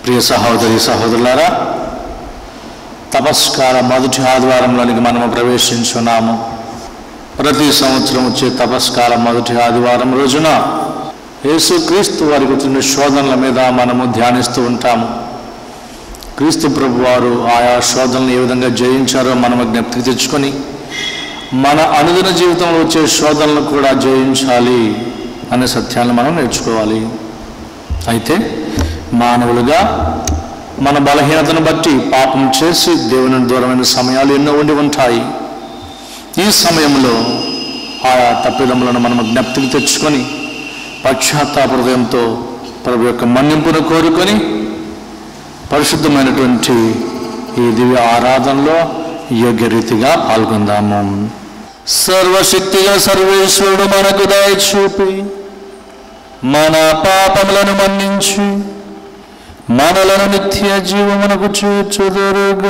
ప్రియ సహోదరి సహోదరులారా తపస్కార మొదటి ఆదివారంలోనికి మనము ప్రవేశించున్నాము ప్రతి సంవత్సరం వచ్చే తపస్కార మొదటి ఆదివారం రోజున యేసుక్రీస్తు వారికి వచ్చిన శోధనల మీద మనము ధ్యానిస్తూ ఉంటాము క్రీస్తు ప్రభు వారు ఆయా శోధనలు ఏ విధంగా జయించారో మనము జ్ఞప్తికి తెచ్చుకొని మన అనుదిన జీవితంలో వచ్చే శోధనలు కూడా జయించాలి అనే సత్యాలను మనం నేర్చుకోవాలి అయితే మానవులుగా మన బలహీనతను బట్టి పాపం చేసి దేవుని దూరమైన సమయాలు ఎన్నో ఉండి ఉంటాయి ఈ సమయంలో ఆయా తప్పిదములను మనం జ్ఞప్తికి తెచ్చుకొని పశ్చాత్తాప హృదయంతో ప్రభు యొక్క మన్నింపును కోరుకొని పరిశుద్ధమైనటువంటి ఈ దివ్య ఆరాధనలో యోగ్య రీతిగా పాల్గొందాము సర్వశక్తిగా సర్వేశ్వరుడు మనకు దయ చూపి మన పాపములను మన్నించి మనలను నిత్య జీవమునకు చేర్చుదురుగాక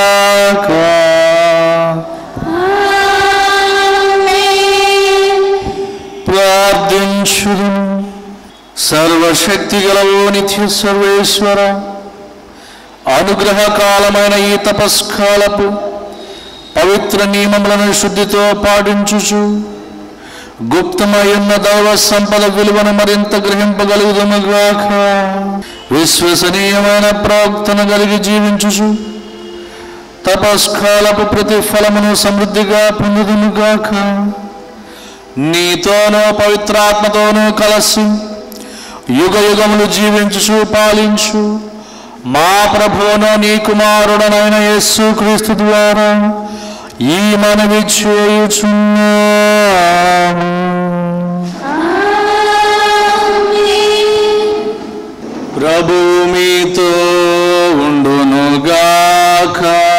ప్రార్థించుదు సర్వశక్తి గలవో నిత్య సర్వేశ్వర అనుగ్రహ కాలమైన ఈ తపస్కాలపు పవిత్ర నియమములను శుద్ధితో పాటించుచు గుప్తమయున్న దైవ సంపద విలువను మరింత గ్రహింపగలుగుదముగాక విశ్వసనీయమైన ప్రవక్తను కలిగి జీవించుచు తపస్కాలపు ప్రతిఫలమును సమృద్ధిగా పొందుదుముగాక నీతోనూ పవిత్రాత్మతోనూ కలసి యుగ యుగములు జీవించుచు పాలించు మా ప్రభువును నీ కుమారుడనైన యేసు క్రీస్తు ద్వారా ఈ మనవి చేయుచున్నాము ప్రభు మీతో ఉండునుగాక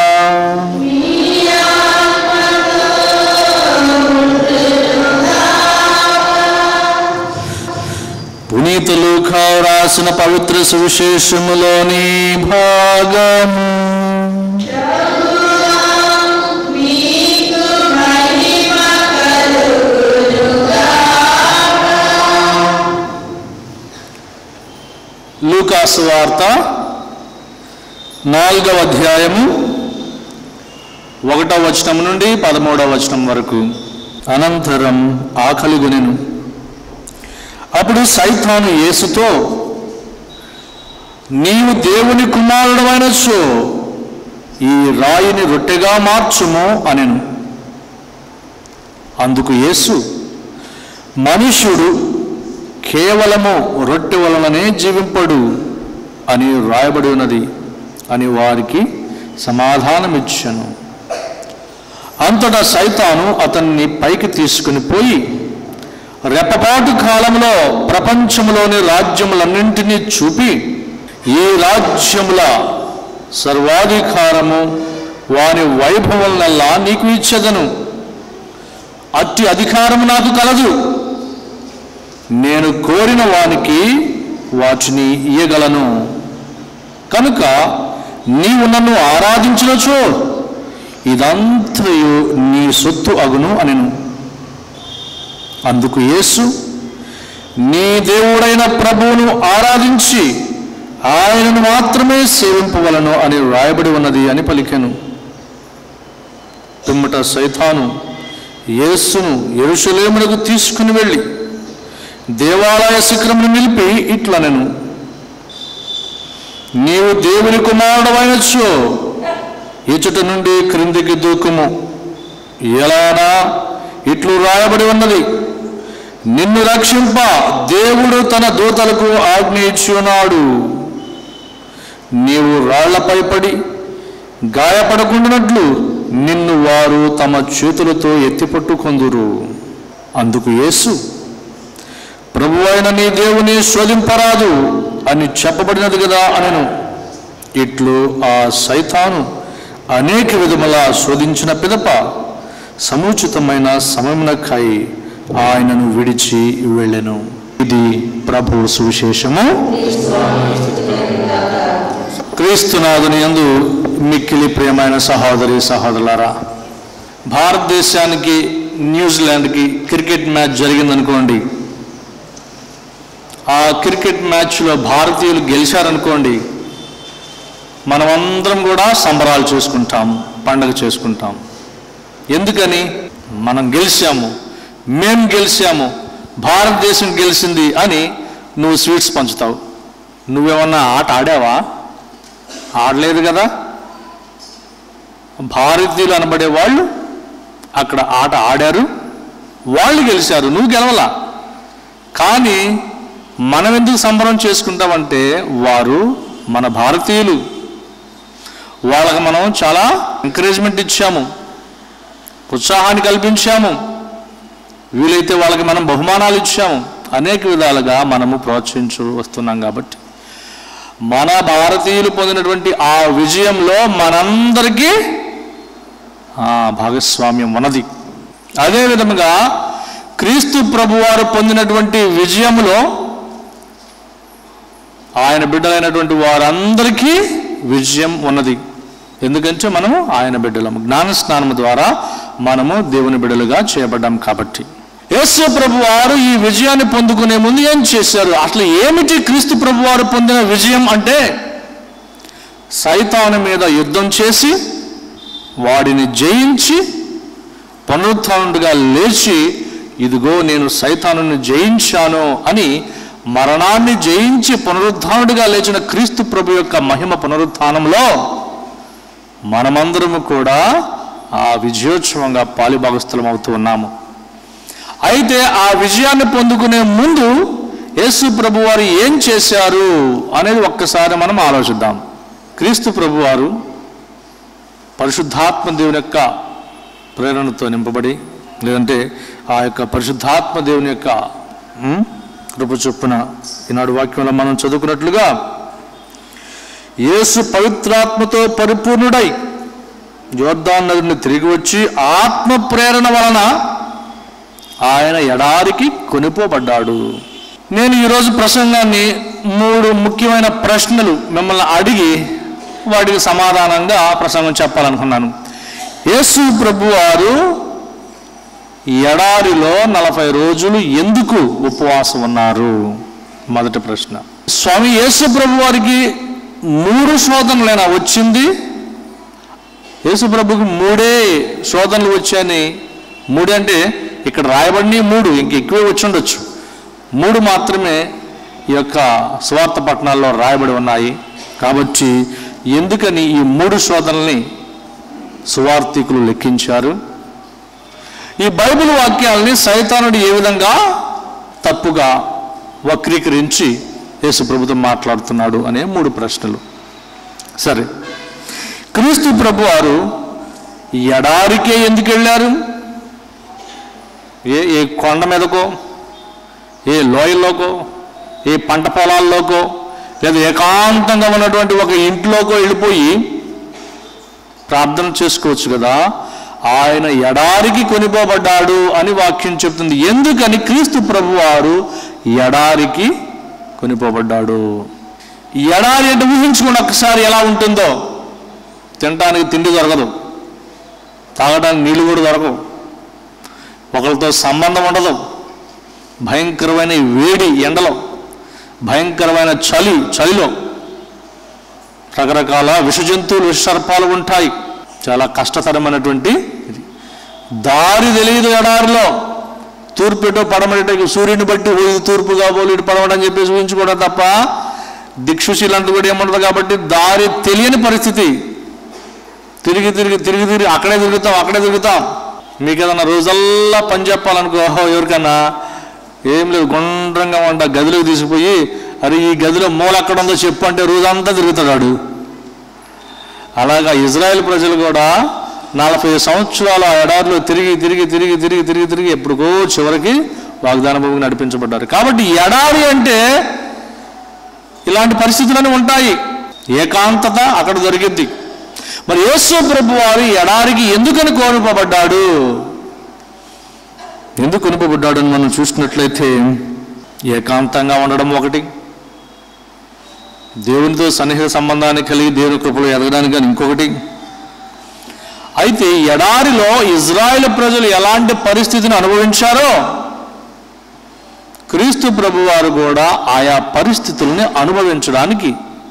పునీతులు కావు రాసిన పవిత్ర సువిశేషములోని భాగము లూకాసు వార్త నాలుగవ అధ్యాయము ఒకటవ వచనం నుండి పదమూడవ వచనం వరకు అనంతరం ఆకలి గునెను అప్పుడు సైతాను యేసుతో నీవు దేవుని కుమారుడమైనచో ఈ రాయిని రొట్టెగా మార్చుము అనెను అందుకు యేసు మనుష్యుడు కేవలము రొట్టె వలననే జీవింపడు అని రాయబడి ఉన్నది అని వారికి సమాధానమిచ్చాను అంతటా సైతాను అతన్ని పైకి తీసుకుని పోయి రెప్పపాటు కాలంలో ప్రపంచంలోని రాజ్యములన్నింటినీ చూపి ఈ రాజ్యముల సర్వాధికారము వాని వైభవములల్లా నీకు ఇచ్చేదను అట్టి అధికారము నాకు కలదు నేను కోరిన వానికి వాటిని ఇయ్యగలను కనుక నీవు నన్ను ఆరాధించినచో ఇదంతయు నీ సొత్తు అగును అనెను అందుకు యేసు నీ దేవుడైన ప్రభువును ఆరాధించి ఆయనను మాత్రమే సేవింపవలను అని రాయబడి ఉన్నది అని పలికెను పిమ్మట సైతాను యేసును ఎరుషలేమునకు తీసుకుని వెళ్ళి దేవాలయ శిఖరమును నిలిపి ఇట్లనెను నీవు దేవుని కుమారుడమైనచో ఇచ్చట నుండి క్రిందికి దూకుము ఎలానా ఇట్లు రాయబడి ఉన్నది నిన్ను రక్షింప దేవుడు తన దూతలకు ఆజ్ఞ ఇచ్చున్నాడు నీవు రాళ్లపై పడి గాయపడకుండానట్లు నిన్ను వారు తమ చేతులతో ఎత్తిపట్టుకొందురు అందుకు యేసు ప్రభువైన నీ దేవుని శోధింపరాదు అని చెప్పబడినది కదా అనను ఇట్లు ఆ సైతాను అనేక విధముల శోధించిన పిదప సముచితమైన సమయమునకై ఆయనను విడిచి వెళ్ళెను ఇది ప్రభు సువిశేషము క్రీస్తునాథుని యందు మిక్కిలి ప్రియమైన సహోదరి సహోదరులారా భారతదేశానికి న్యూజిలాండ్కి క్రికెట్ మ్యాచ్ జరిగిందనుకోండి ఆ క్రికెట్ మ్యాచ్లో భారతీయులు గెలిచారనుకోండి మనమందరం కూడా సంబరాలు చేసుకుంటాము పండగ చేసుకుంటాం ఎందుకని మనం గెలిచాము మేం గెలిచాము భారతదేశం గెలిచింది అని నువ్వు స్వీట్స్ పంచుతావు నువ్వేమన్నా ఆట ఆడావా ఆడలేదు కదా భారతీయులు అనబడే వాళ్ళు అక్కడ ఆట ఆడారు వాళ్ళు గెలిచారు నువ్వు గెలవలా కానీ మనం ఎందుకు సంబరం చేసుకుంటామంటే వారు మన భారతీయులు వాళ్ళకి మనం చాలా ఎంకరేజ్మెంట్ ఇచ్చాము ఉత్సాహాన్ని కల్పించాము వీలైతే వాళ్ళకి మనం బహుమానాలు ఇచ్చాము అనేక విధాలుగా మనము ప్రోత్సహించు వస్తున్నాం కాబట్టి మన భారతీయులు పొందినటువంటి ఆ విజయంలో మనందరికీ ఆ భాగస్వామ్యం ఉన్నది అదే విధముగా క్రీస్తు ప్రభువారు పొందినటువంటి విజయములో ఆయన బిడ్డలైనటువంటి వారందరికీ విజయం ఉన్నది ఎందుకంటే మనము ఆయన బిడ్డలము జ్ఞాన స్నానం ద్వారా మనము దేవుని బిడ్డలుగా చేయబడ్డాం కాబట్టి యేసు ప్రభు వారు ఈ విజయాన్ని పొందుకునే ముందు ఏం చేశారు అసలు ఏమిటి క్రీస్తు ప్రభు వారు పొందిన విజయం అంటే సైతాను మీద యుద్ధం చేసి వాడిని జయించి పునరుత్థానుడిగా లేచి ఇదిగో నేను సైతానుని జయించాను అని మరణాన్ని జయించి పునరుద్ధానుడిగా లేచిన క్రీస్తు ప్రభు యొక్క మహిమ పునరుత్థానంలో మనమందరము కూడా ఆ విజయోత్సవంగా పాలిభాగస్థలం అవుతూ ఉన్నాము అయితే ఆ విజయాన్ని పొందుకునే ముందు యేసు ప్రభు వారు ఏం చేశారు అనేది ఒక్కసారి మనం ఆలోచిద్దాం క్రీస్తు ప్రభు వారు పరిశుద్ధాత్మ దేవుని యొక్క ప్రేరణతో నింపబడి లేదంటే ఆ యొక్క పరిశుద్ధాత్మ దేవుని యొక్క ఉమ్, కృప చొప్పున ఈనాడు వాక్యంలో మనం చదువుకున్నట్లుగా యేసు పవిత్రాత్మతో పరిపూర్ణుడై యోర్దాన్ నదిని తిరిగి వచ్చి ఆత్మ ప్రేరణ వలన ఆయన ఎడారికి కొనిపోబడ్డాడు నేను ఈరోజు ప్రసంగాన్ని మూడు ముఖ్యమైన ప్రశ్నలు మిమ్మల్ని అడిగి వాటికి సమాధానంగా ప్రసంగం చెప్పాలనుకున్నాను యేసు ప్రభు వారు ఎడారిలో నలభై రోజులు ఎందుకు ఉపవాసం ఉన్నారు మొదటి ప్రశ్న స్వామి యేసు ప్రభు వారికి మూడు శోధనలైనా వచ్చింది యేసు ప్రభుకి మూడే శోధనలు వచ్చాయని మూడు అంటే ఇక్కడ రాయబడిన మూడు ఇంక ఎక్కువే వచ్చి ఉండొచ్చు మూడు మాత్రమే ఈ యొక్క స్వార్థ పట్టణాల్లో రాయబడి ఉన్నాయి కాబట్టి ఎందుకని ఈ మూడు శోధనల్ని సువార్థికులు లెక్కించారు ఈ బైబిల్ వాక్యాలని సైతానుడు ఏ విధంగా తప్పుగా వక్రీకరించి యేసు ప్రభుత్వం మాట్లాడుతున్నాడు అనే మూడు ప్రశ్నలు సరే క్రీస్తు ప్రభు వారు ఎడారికే ఎందుకు వెళ్ళారు ఏ ఏ కొండ మీదకో ఏ లోయల్లోకో ఏ పంట పొలాల్లోకో లేదా ఏకాంతంగా ఉన్నటువంటి ఒక ఇంట్లోకో వెళ్ళిపోయి ప్రార్థన చేసుకోవచ్చు కదా ఆయన ఎడారికి కొనిపోబడ్డాడు అని వాక్యం చెప్తుంది ఎందుకని క్రీస్తు ప్రభు వారు ఎడారికి కొనిపోబడ్డాడు ఈ ఎడారి అంటే ఊహించుకుని ఒక్కసారి ఎలా ఉంటుందో తినడానికి తిండి దొరకదు తాగడానికి నీళ్లు కూడా దొరకవు ఒకరితో సంబంధం ఉండదు భయంకరమైన ఈ వేడి ఎండలో భయంకరమైన చలి చలిలో రకరకాల విష జంతువులు విష సర్పాలు ఉంటాయి చాలా కష్టతరమైనటువంటి ఇది దారి తెలియదు ఎడారిలో తూర్పు ఎటో పడమటో సూర్యుని బట్టి ఓ ఇది తూర్పు కాబోలు ఇటు పడమటని చెప్పేసి ఊహించుకోవడం తప్ప దిక్షుశీలంటూ కూడా ఏముండదు కాబట్టి దారి తెలియని పరిస్థితి తిరిగి తిరిగి తిరిగి తిరిగి అక్కడే తిరుగుతాం అక్కడే తిరుగుతాం మీకు ఏదన్నా రోజల్లా పని చెప్పాలనుకో ఓహో, ఎవరికన్నా ఏం లేదు గుండ్రంగా వంట గదిలోకి తీసుకుపోయి అరే ఈ గదిలో మూల ఎక్కడ ఉందో చెప్పు అంటే రోజంతా తిరుగుతాడు వాడు. అలాగా ఇజ్రాయెల్ ప్రజలు కూడా నలభై సంవత్సరాల ఆ ఎడారిలో తిరిగి తిరిగి తిరిగి తిరిగి తిరిగి తిరిగి ఎప్పుడుకో చివరికి వాగ్దాన భూమికి నడిపించబడ్డారు కాబట్టి ఎడారి అంటే ఇలాంటి పరిస్థితులన్నీ ఉంటాయి ఏకాంతత అక్కడ దొరికింది మరి యేసు ప్రభు వారు ఈ ఎడారికి ఎందుకని కోరుపబడ్డాడు ఎందుకు కొనుపబడ్డాడు అని మనం చూసినట్లయితే ఏకాంతంగా ఉండడం ఒకటి దేవునితో సన్నిహిత సంబంధాన్ని కలిగి దేవుని కృపలో ఎదగడానికి అని ఇంకొకటి అయితే ఈ ఎడారిలో ఇజ్రాయెల్ ప్రజలు ఎలాంటి పరిస్థితిని అనుభవించారో క్రీస్తు ప్రభువారు కూడా ఆయా పరిస్థితుల్ని అనుభవించడానికి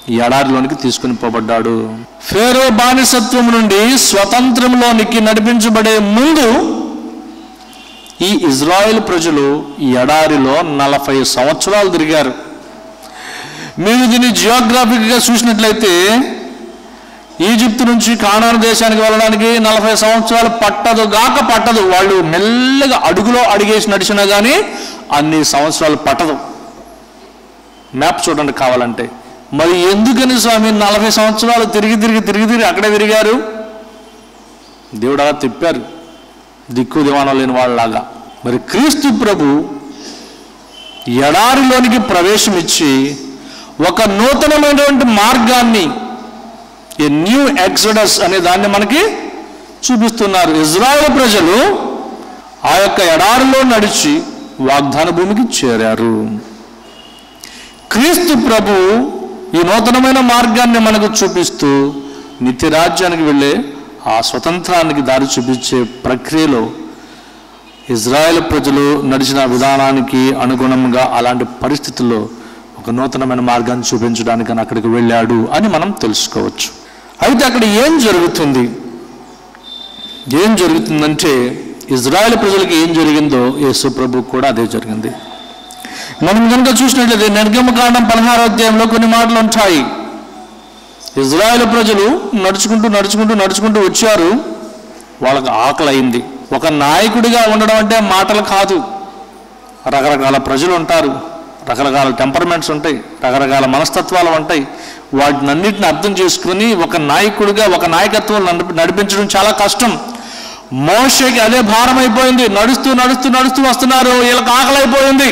ఈ ఎడారిలోనికి తీసుకుని పోబడ్డాడు ఫేరో బానిసత్వం నుండి స్వతంత్రంలోనికి నడిపించబడే ముందు ఈ ఇజ్రాయెల్ ప్రజలు ఈ ఎడారిలో నలభై సంవత్సరాలు తిరిగారు మీరు దీన్ని జియోగ్రాఫిక్గా చూసినట్లయితే ఈజిప్ట్ నుంచి కానాను దేశానికి వెళ్ళడానికి నలభై సంవత్సరాలు పట్టదు గాక పట్టదు వాళ్ళు మెల్లగా అడుగులో అడిగేసి నడిచినా కానీ అన్ని సంవత్సరాలు పట్టదు మ్యాప్ చూడండి కావాలంటే మరి ఎందుకని స్వామి నలభై సంవత్సరాలు తిరిగి తిరిగి తిరిగి తిరిగి అక్కడే తిరిగారు దేవుడు అలా తిప్పారు దిక్కు దివాణం లేని వాళ్ళలాగా మరి క్రీస్తు ప్రభు ఎడారిలోనికి ప్రవేశమిచ్చి ఒక నూతనమైనటువంటి మార్గాన్ని ఏ న్యూ ఎక్సడస్ అనే దాన్ని మనకి చూపిస్తున్నారు ఇజ్రాయెల్ ప్రజలు ఆ యొక్క ఎడారిలో నడిచి వాగ్దాన భూమికి చేరారు క్రీస్తు ప్రభు ఈ నూతనమైన మార్గాన్ని మనకు చూపిస్తూ నిత్యరాజ్యానికి వెళ్ళే ఆ స్వతంత్రానికి దారి చూపించే ప్రక్రియలో ఇజ్రాయెల్ ప్రజలు నడిచిన విధానానికి అనుగుణంగా అలాంటి పరిస్థితుల్లో ఒక నూతనమైన మార్గాన్ని చూపించడానికి అని అక్కడికి వెళ్ళాడు అని మనం తెలుసుకోవచ్చు అయితే అక్కడ ఏం జరుగుతుంది ఏం జరుగుతుందంటే ఇజ్రాయెల్ ప్రజలకు ఏం జరిగిందో యేసు ప్రభు కూడా అదే జరిగింది మనం కనుక చూసినట్లయితే నిర్గమకాండం పదహారో అధ్యాయంలో కొన్ని మాటలు ఉంటాయి ఇజ్రాయెల్ ప్రజలు నడుచుకుంటూ నడుచుకుంటూ నడుచుకుంటూ వచ్చారు వాళ్ళకి ఆకలి అయింది ఒక నాయకుడిగా ఉండడం అంటే మాటలు కాదు రకరకాల ప్రజలు ఉంటారు రకరకాల టెంపర్మెంట్స్ ఉంటాయి రకరకాల మనస్తత్వాలు ఉంటాయి వాటిని అన్నిటిని అర్థం చేసుకుని ఒక నాయకుడిగా ఒక నాయకత్వం నడిపి- నడిపించడం చాలా కష్టం మోషకి అదే భారం అయిపోయింది నడుస్తూ నడుస్తూ నడుస్తూ వస్తున్నారు వీళ్ళకి ఆకలి అయిపోయింది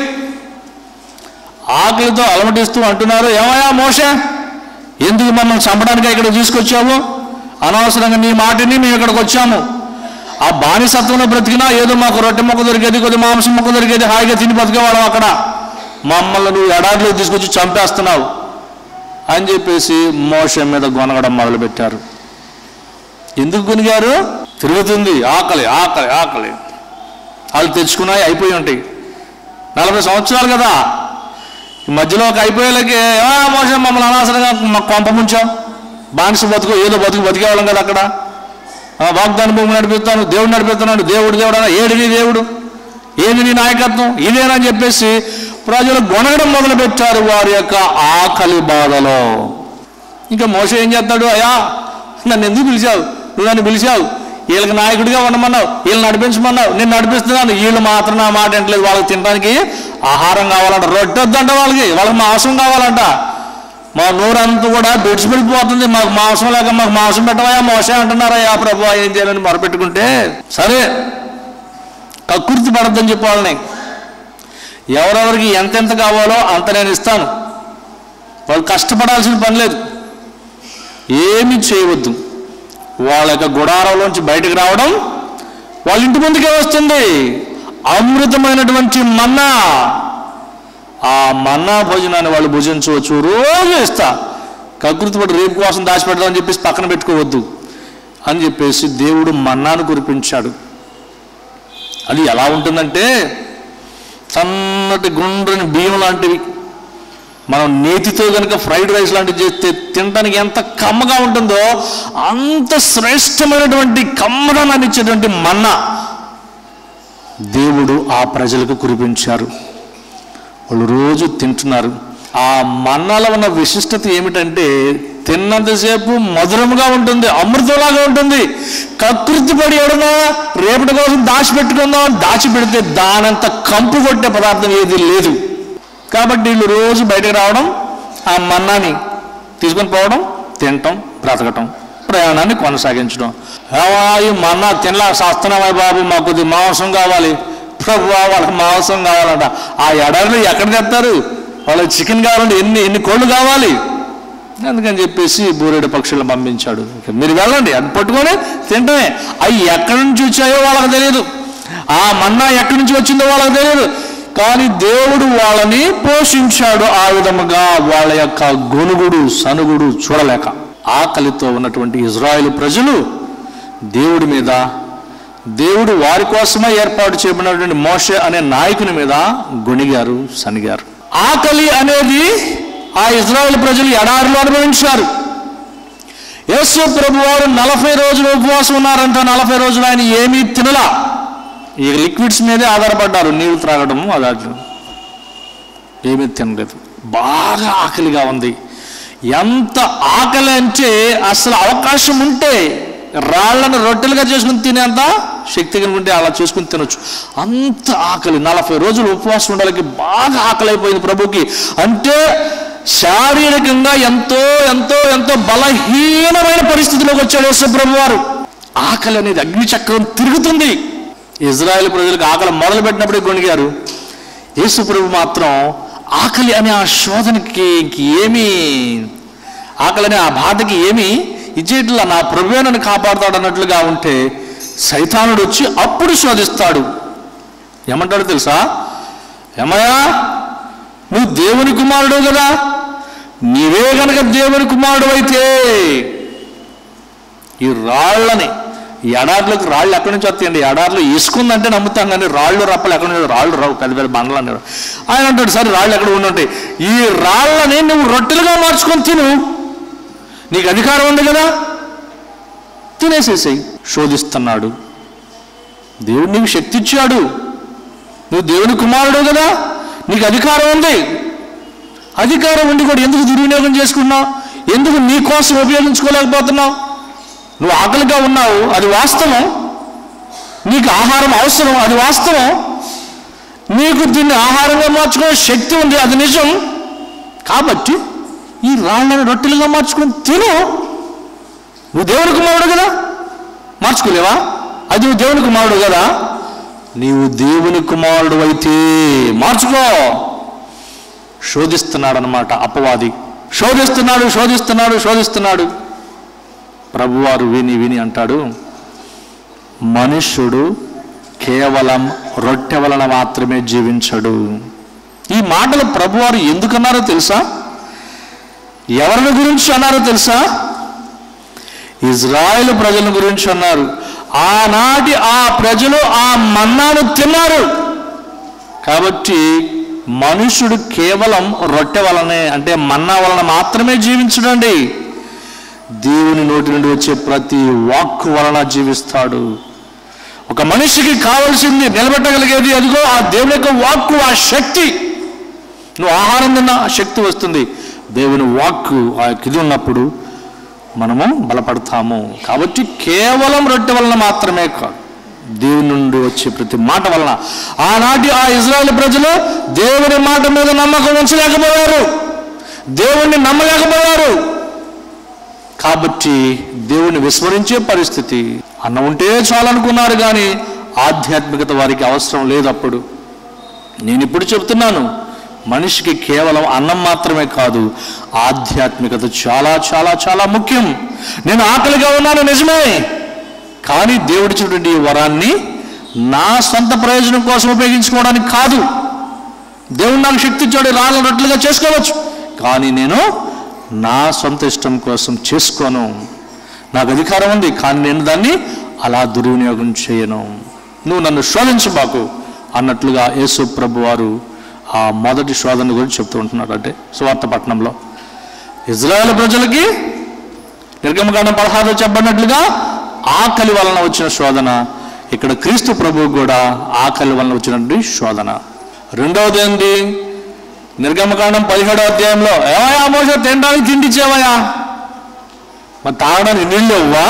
ఆకలితో అలమటిస్తూ అంటున్నారు ఏమయ్యా మోష ఎందుకు మమ్మల్ని చంపడానికి ఇక్కడ తీసుకొచ్చావు అనవసరంగా నీ మాటని మేము ఇక్కడికి వచ్చాము ఆ బానిసత్వంలో బ్రతికినా ఏదో మాకు రొట్టె మొక్క దొరికేది కొద్ది మాంసం మొక్క దొరికేది హాయిగా తిని బతికేవాళ్ళం అక్కడ మమ్మల్ని నువ్వు ఎడారిలో తీసుకొచ్చి చంపేస్తున్నావు అని చెప్పేసి మోష మీద గొనగడం మొదలుపెట్టారు ఎందుకు కొనిగారు తిరుగుతుంది ఆకలి ఆకలి ఆకలి వాళ్ళు తెచ్చుకున్నాయి అయిపోయి ఉంటాయి నలభై సంవత్సరాలు కదా ఈ మధ్యలో ఒక అయిపోయేలకి "ఆ, మోసం మమ్మల్ని అనవసరంగా మా కొంప ముంచాం బానిస బతుకు ఏదో బతుకు బతికేవాళ్ళం కదా అక్కడ ఆ, వాగ్దాన భూమి నడిపిస్తాను దేవుడు నడిపిస్తున్నాడు దేవుడు దేవుడు అన్న ఏడిది దేవుడు ఏది నీ నాయకత్వం ఇదేనని చెప్పేసి ప్రజలు గొనగడం మొదలుపెట్టారు వారి యొక్క ఆకలి బాధలో ఇంకా మోస ఏం చేస్తాడు అయ్యా నన్ను ఎందుకు పిలిచావు నువ్వు నన్ను పిలిచావు వీళ్ళకి నాయకుడిగా ఉండమన్నావు వీళ్ళని నడిపించమన్నావు నేను నడిపిస్తున్నాను వీళ్ళు మాత్రం నా మాట వింటలేదు వాళ్ళకి తినడానికి ఆహారం కావాలంట రొట్టె వద్దంట వాళ్ళకి వాళ్ళకి మాంసం కావాలంట మా నోరంతా కూడా విడిచిపెట్టిపోతుంది మాకు మాంసం లేక మాకు మాంసం పెట్టవయా మోసే అంటున్నారయ్యా ప్రభు ఏం చేయాలని మొరపెట్టుకుంటే సరే కక్కుర్తి పడద్దని చెప్పి వాళ్ళని ఎవరెవరికి ఎంతెంత కావాలో అంత నేను ఇస్తాను వాళ్ళు కష్టపడాల్సిన పని లేదు ఏమీ చేయవద్దు వాళ్ళ యొక్క గుడారంలోంచి బయటకు రావడం వాళ్ళ ఇంటి ముందుకే వస్తుంది అమృతమైనటువంటి మన్నా ఆ మన్నా భోజనాన్ని వాళ్ళు భుజించవచ్చు రోజు ఇస్తా కకృతి పడి రేపు కోసం దాచిపెడదామని చెప్పేసి పక్కన పెట్టుకోవద్దు అని చెప్పేసి దేవుడు మన్నాను కురిపించాడు అది ఎలా ఉంటుందంటే సన్నటి గుండ్రని బియ్యం లాంటివి మనం నేతితో కనుక ఫ్రైడ్ రైస్ లాంటివి చేస్తే తినడానికి ఎంత కమ్మగా ఉంటుందో అంత శ్రేష్టమైనటువంటి కమ్మదనాన్ని ఇచ్చేటువంటి మన్నా దేవుడు ఆ ప్రజలకు కురిపించారు వాళ్ళు రోజు తింటున్నారు ఆ మన్నాలో ఉన్న విశిష్టత ఏమిటంటే తిన్నంతసేపు మధురముగా ఉంటుంది అమృతంలాగా ఉంటుంది కకృతి పడి ఎవడన్నా రేపటి కోసం దాచిపెట్టుకుందాం దాచిపెడితే దానంత కంపు కొట్టే పదార్థం ఏది లేదు కాబట్టి వీళ్ళు రోజు బయటకు రావడం ఆ మన్నాని తీసుకొని పోవడం తినటం బ్రతకటం ప్రయాణాన్ని కొనసాగించడం ఏవా, ఈ మన్నా తినలా శాస్త్రమా బాబు మాకు కొద్ది మాంసం కావాలి ప్రభు వాళ్ళకి మాంసం కావాలంట ఆ ఎడారిలో ఎక్కడ తెస్తారు వాళ్ళకి చికెన్ కావాలంటే ఎన్ని ఎన్ని కోళ్ళు కావాలి అందుకని చెప్పేసి బూరెడు పక్షులను పంపించాడు ఇక మీరు వెళ్ళండి అది పట్టుకొని తింటమే అవి ఎక్కడి నుంచి వచ్చాయో వాళ్ళకి తెలియదు ఆ మన్నా ఎక్కడి నుంచి వచ్చిందో వాళ్ళకి తెలియదు కానీ దేవుడు వాళ్ళని పోషించాడు ఆ విధముగా వాళ్ళ యొక్క గొనుగుడు సనుగుడు చూడలేక ఆకలితో ఉన్నటువంటి ఇజ్రాయెల్ ప్రజలు దేవుడి మీద దేవుడు వారి కోసమే ఏర్పాటు చేయబడినటువంటి మోషే అనే నాయకుని మీద గొణిగారు సనిగారు ఆకలి అనేది ఆ ఇజ్రాయెల్ ప్రజలు ఎడారిలో అనుభవించారు యేసు ప్రభు వారు నలభై రోజులు ఉపవాసం ఉన్నారంట నలభై రోజులు ఆయన ఏమీ తినలా ఈ లిక్విడ్స్ మీదే ఆధారపడ్డారు నీళ్లు త్రాగడము అదాట్లు ఏమీ తినలేదు బాగా ఆకలిగా ఉంది ఎంత ఆకలి అంటే అసలు అవకాశం ఉంటే రాళ్లను రొట్టెలుగా చేసుకుని తినేంత శక్తి కలిగి ఉంటే అలా చేసుకుని తినొచ్చు అంత ఆకలి నలభై రోజులు ఉపవాసం ఉండాలకి బాగా ఆకలి అయిపోయింది ప్రభుకి అంటే శారీరకంగా ఎంతో ఎంతో ఎంతో బలహీనమైన పరిస్థితిలోకి వచ్చాడు యేసు ప్రభు వారు ఆకలి అనేది అగ్ని చక్రం తిరుగుతుంది ఇజ్రాయెల్ ప్రజలకు ఆకలి మొదలు పెట్టినప్పుడే గొణిగారు యేసు ప్రభు మాత్రం ఆకలి అనే ఆ శోధనకి ఇంక ఏమీ ఆకలి అనే ఆ బాధకి ఏమీ ఇచ్చేట్లా నా ప్రభువే నన్ను కాపాడుతాడు అన్నట్లుగా ఉంటే సైతానుడు వచ్చి అప్పుడు శోధిస్తాడు ఏమంటాడు తెలుసా ఏమయ్యా నువ్వు దేవుని కుమారుడు కదా నీవే గనక దేవుని కుమారుడు అయితే ఈ రాళ్ళని ఈ ఎడార్లకు రాళ్ళు ఎక్కడి నుంచి వస్తాయండి ఎడార్లు ఇసుకుందంటే నమ్ముతాం కానీ రాళ్ళు రప్పలు ఎక్కడి నుంచి రాళ్ళు రావు పెద్ద పెద్ద బండలు అన్నారు ఆయన అంటాడు సరే రాళ్ళు ఎక్కడ ఉండుంటాయి ఈ రాళ్ళని నువ్వు రొట్టెలుగా మార్చుకొని తిను నీకు అధికారం ఉంది కదా తినేసేసేయి శోధిస్తున్నాడు దేవుడు నీకు శక్తి ఇచ్చాడు నువ్వు దేవుని కుమారుడు కదా నీకు అధికారం ఉంది అధికారం ఉండి కూడా ఎందుకు దుర్వినియోగం చేసుకున్నావు ఎందుకు నీ కోసం ఉపయోగించుకోలేకపోతున్నావు నువ్వు ఆకలిగా ఉన్నావు అది వాస్తవం నీకు ఆహారం అవసరం అది వాస్తవం నీకు దీన్ని ఆహారంగా మార్చుకునే శక్తి ఉంది అది నిజం కాబట్టి ఈ రాళ్ళని రొట్టెలుగా మార్చుకొని తిను నువ్వు దేవుని కుమారుడు కదా మార్చుకోలేవా అది నువ్వు దేవుని కుమారుడు కదా నీవు దేవుని కుమారుడు అయితే మార్చుకో శోధిస్తున్నాడు అనమాట అపవాది శోధిస్తున్నాడు శోధిస్తున్నాడు శోధిస్తున్నాడు ప్రభువారు విని విని అంటాడు మనుష్యుడు కేవలం రొట్టె వలన మాత్రమే జీవించడు ఈ మాటలు ప్రభువారు ఎందుకన్నారో తెలుసా ఎవరిని గురించి అన్నారో తెలుసా ఇజ్రాయెల్ ప్రజల గురించి అన్నారు ఆనాటి ఆ ప్రజలు ఆ మన్నాను తిన్నారు కాబట్టి మనుషుడు కేవలం రొట్టె వలనే అంటే మన్నా వలన మాత్రమే జీవించడండి దేవుని నోటి నుండి వచ్చే ప్రతి వాక్కు వలన జీవిస్తాడు ఒక మనిషికి కావలసింది నిలబెట్టగలిగేది అదిగో ఆ దేవుని యొక్క వాక్కు ఆ శక్తి నువ్వు ఆహారం తిన్న ఆ శక్తి వస్తుంది దేవుని వాక్కు ఆ యొక్క ఇది ఉన్నప్పుడు మనము బలపడతాము కాబట్టి కేవలం రొట్టె వలన మాత్రమే కాదు దేవుని నుండి వచ్చే ప్రతి మాట వలన ఆనాటి ఆ ఇజ్రాయెల్ ప్రజలు దేవుని మాట మీద నమ్మకం ఉంచలేకపోయారు దేవుణ్ణి నమ్మలేకపోయారు కాబట్టి దేవుని విస్మరించే పరిస్థితి అన్నం ఉంటే చాలనుకున్నారు కానీ ఆధ్యాత్మికత వారికి అవసరం లేదు అప్పుడు నేను ఇప్పుడు చెప్తున్నాను మనిషికి కేవలం అన్నం మాత్రమే కాదు ఆధ్యాత్మికత చాలా చాలా చాలా ముఖ్యం నేను ఆకలిగా ఉన్నాను నిజమే కానీ దేవుడిచ్చినటువంటి ఈ వరాన్ని నా సొంత ప్రయోజనం కోసం ఉపయోగించుకోవడానికి కాదు దేవుడు నాకు శక్తి ఇచ్చాడు రాళ్ళ రొట్టెలుగా చేసుకోవచ్చు కానీ నేను నా సొంత ఇష్టం కోసం చేసుకోను నాకు అధికారం ఉంది కానీ నేను దాన్ని అలా దుర్వినియోగం చేయను నువ్వు నన్ను శోధించబాకు అన్నట్లుగా యేసు ప్రభు వారు ఆ మొదటి శోధన గురించి చెప్తూ ఉంటున్నారు అంటే సువార్త పట్టణంలో ఇజ్రాయెల్ ప్రజలకి నిర్గమకాండం పదహారులో చెప్పబడినట్లుగా ఆకలి వలన వచ్చిన శోధన ఇక్కడ క్రీస్తు ప్రభువు కూడా ఆకలి వలన వచ్చినటువంటి శోధన రెండవది ఏంటి నిర్గమకాండం పదిహేడో అధ్యాయంలో ఏమయ్యా మోస తినడానికి తిండి ఇచ్చావయ్యా మరి తాగడానికి నీళ్ళు ఇవ్వా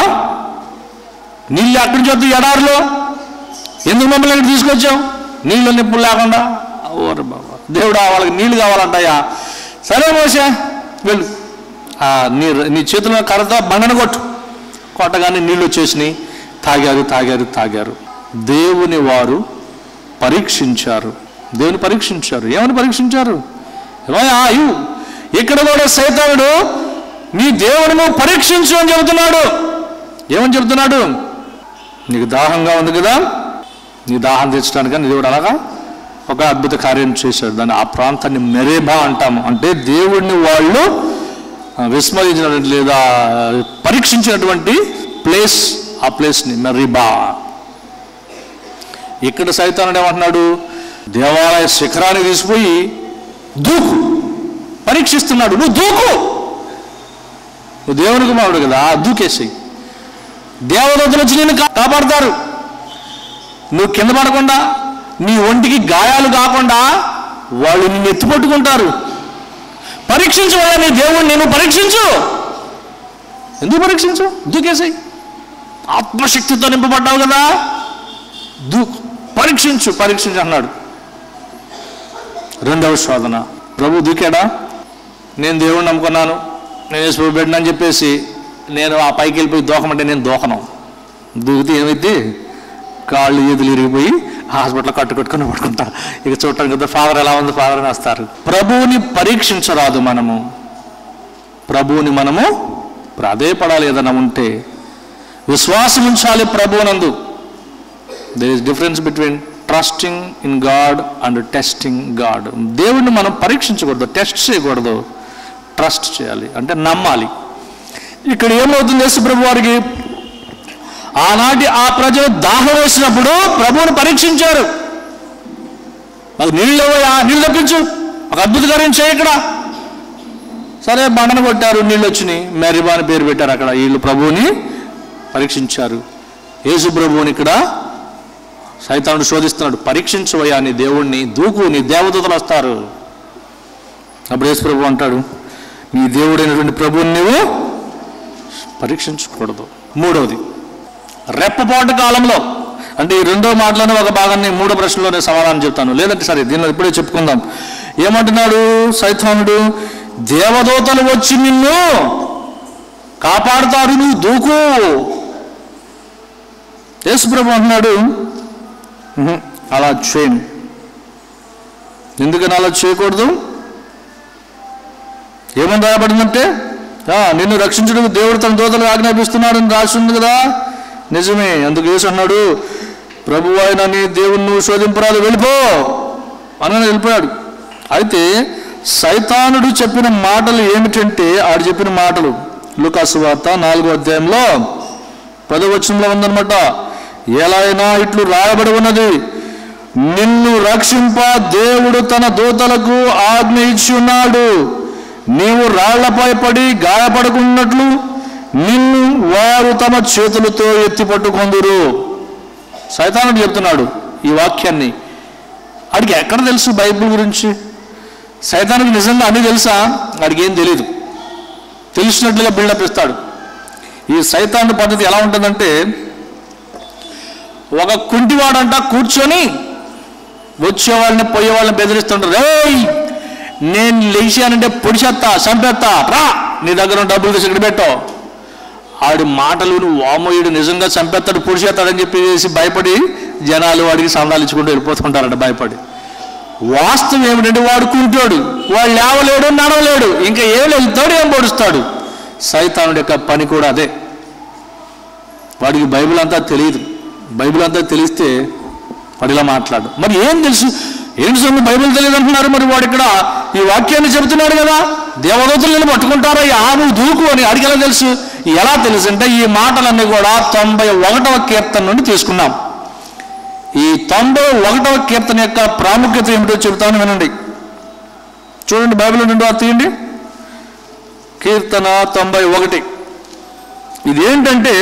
నీళ్ళు ఎక్కడి నుంచి వద్దు ఎడారిలో ఎందుకు మమ్మల్ని ఇక్కడ తీసుకొచ్చావు నీళ్ళు నిప్పులు లేకుండా ఓరే బాబా దేవుడా వాళ్ళకి నీళ్ళు కావాలంటాయా సరే మోసే వెళ్ళు ఆ, నీ నీ చేతిలో కర్రతో బండను కొట్టు కొట్టగానే నీళ్ళు వచ్చేసినాయి తాగారు తాగారు తాగారు దేవుని వారు పరీక్షించారు దేవుని పరీక్షించారు ఏమని పరీక్షించారు ఏమయ్యా అయ్యు ఇక్కడ కూడా సైతానుడు నీ దేవుని నువ్వు పరీక్షించు అని చెబుతున్నాడు ఏమని చెబుతున్నాడు నీకు దాహంగా ఉంది కదా నీ దాహం తెచ్చడానికి నీ దేవుడు అలాగా ఒక అద్భుత కార్యం చేశాడు దాన్ని ఆ ప్రాంతాన్ని మెరేబా అంటాము అంటే దేవుడిని వాళ్ళు ఆ, విస్మరించినటువంటి లేదా పరీక్షించినటువంటి ప్లేస్ ఆ ప్లేస్ని మెరీబా ఇక్కడ సైతానుడు ఏమంటున్నాడు దేవాలయ శిఖరాన్ని తీసిపోయి దూకు పరీక్షిస్తున్నాడు నువ్వు దూకు నువ్వు దేవుని కుమారుడు కదా దూకేసేయి దేవదూతలు వచ్చి నిన్ను కా- కాపాడతారు నువ్వు కింద పడకుండా నీ ఒంటికి గాయాలు కాకుండా వాళ్ళు నిన్ను ఎత్తుపట్టుకుంటారు పరీక్షించవయ్యా నీ దేవుణ్ణి నేను పరీక్షించు ఎందుకు పరీక్షించు దూకేసాయి ఆత్మశక్తితో నింపబడ్డావు కదా దూ పరీక్షించు పరీక్షించు అన్నాడు రెండవ శోధన ప్రభు దూకాడా నేను దేవుణ్ణి నమ్ముకున్నాను నేను యేసు బిడ్డను అని చెప్పేసి నేను ఆ పైకి వెళ్ళిపోయి దూకమంటే నేను దూకను దూకితే ఏమైంది కాళ్ళు చేతులు ఇరిగిపోయి హాస్పిటల్ కట్టు కట్టుకొని పడుకుంటా ఇక చూడటానికి కదా ఫాదర్ ఎలా ఉంది ఫాదర్ అని వస్తారు ప్రభువుని పరీక్షించరాదు మనము ప్రభువుని మనము ప్రాధేయపడాలి ఏదైనా ఉంటే విశ్వాసం ఉంచాలి ప్రభువునందు there is difference between trusting in God and testing God దేవుడిని మనం పరీక్షించకూడదు టెస్ట్ చేయకూడదు ట్రస్ట్ చేయాలి అంటే నమ్మాలి ఇక్కడ ఏమవుతుంది యేసు ప్రభు వారికి ఆనాటి ఆ ప్రజలు దాహం వేసినప్పుడు ప్రభువుని పరీక్షించారు మాకు నీళ్ళు ఇవ్వయా నీళ్ళు తెప్పించు ఒక అద్భుత కార్యం చేయి ఇక్కడ సరే బండను కొట్టారు నీళ్ళు వచ్చినాయి మెరిబా అని పేరు పెట్టారు అక్కడ వీళ్ళు ప్రభువుని పరీక్షించారు యేసు ప్రభువుని ఇక్కడ సైతానుడు శోధిస్తున్నాడు పరీక్షించవయ్యా నీ దేవుణ్ణి దూకు నీ దేవదూతలు వస్తారు అప్పుడు యేసు ప్రభు అంటాడు నీ దేవుడైనటువంటి ప్రభువుని నీవు పరీక్షించకూడదు మూడవది రెప్పపాటు కాలంలో అంటే ఈ రెండో మాటలోనే ఒక భాగాన్ని మూడో ప్రశ్నలోనే సమాధానం చెప్తాను లేదంటే సరే దీనిలో ఇప్పుడే చెప్పుకుందాం ఏమంటున్నాడు సైతానుడు దేవదూతలు వచ్చి నిన్ను కాపాడుతారు నువ్వు దూకు యేసుప్రభు అంటున్నాడు "ఉహు, అలా చేయను ఎందుకని అలా చేయకూడదు ఏమని రాయబడిందంటే "ఆ, నిన్ను రక్షించడానికి దేవుడు తన దూతలు ఆజ్ఞాపిస్తున్నాడని రాసి ఉంది కదా నిజమే అందుకు యేసు అన్నాడు ప్రభు ఆయన నీ దేవుని నువ్వు శోధింపురాలు వెళ్ళిపో అని వెళ్ళిపోయాడు అయితే సైతానుడు చెప్పిన మాటలు ఏమిటంటే ఆడు చెప్పిన మాటలు లుకాసు వార్త నాలుగో అధ్యాయంలో పదవచనంలో ఉందన్నమాట ఎలా అయినా ఇట్లు రాయబడి ఉన్నది నిన్ను రక్షింప దేవుడు తన దూతలకు ఆజ్ఞ ఇచ్చి ఉన్నాడు నీవు రాళ్లపై పడి గాయపడకున్నట్లు నిన్ను వారు తమ చేతులతో ఎత్తి పట్టుకొందురు సైతానుడు చెప్తున్నాడు ఈ వాక్యాన్ని ఆడికి ఎక్కడ తెలుసు బైబిల్ గురించి సైతానికి నిజంగా అన్నీ తెలుసా వాడికి ఏం తెలియదు తెలిసినట్లుగా బిల్డప్ ఇస్తాడు ఈ సైతాను పద్ధతి ఎలా ఉంటుందంటే ఒక కుంటివాడంట కూర్చొని వచ్చే వాళ్ళని పోయే వాళ్ళని బెదిరిస్తుంటారు రేయ్ నేను లేచానంటే పొడిచేస్తా చంపేస్తా రా నీ దగ్గర ఉన్న డబ్బులు తీసి ఇక్కడ పెట్టో ఆడి మాటలు నువ్వు వామోయుడు నిజంగా చంపేస్తాడు పొడిచేస్తాడని చెప్పేసి భయపడి జనాలు వాడికి సందాలు ఇచ్చుకుంటూ వెళ్ళిపోతుంటారట భయపడి వాస్తవం ఏమిటంటే వాడు కుంటాడు వాడు లేవలేడు నడవలేడు ఇంకా ఏం వెళ్తాడు ఏం పొడుస్తాడు సైతానుడి యొక్క పని కూడా అదే వాడికి బైబిల్ అంతా తెలియదు బైబిల్ అంతా తెలిస్తే వాడు ఇలా మాట్లాడు మరి ఏం తెలుసు ఏంటి స్వామి బైబిల్ తెలియదు అంటున్నారు మరి వాడు ఇక్కడ ఈ వాక్యాన్ని చెబుతున్నాడు కదా దేవదూతలు నేను పట్టుకుంటారా ఆ నువ్వు దూకు అని అడిగి ఎలా తెలుసు ఎలా తెలుసు అంటే ఈ మాటలన్నీ కూడా తొంభై ఒకటవ కీర్తన నుండి తీసుకున్నాం ఈ తొంభై ఒకటవ కీర్తన యొక్క ప్రాముఖ్యత ఏమిటో చెబుతాను వినండి చూడండి బైబిల్ నుండి అది తీయండి కీర్తన తొంభై ఒకటి ఇదేంటంటే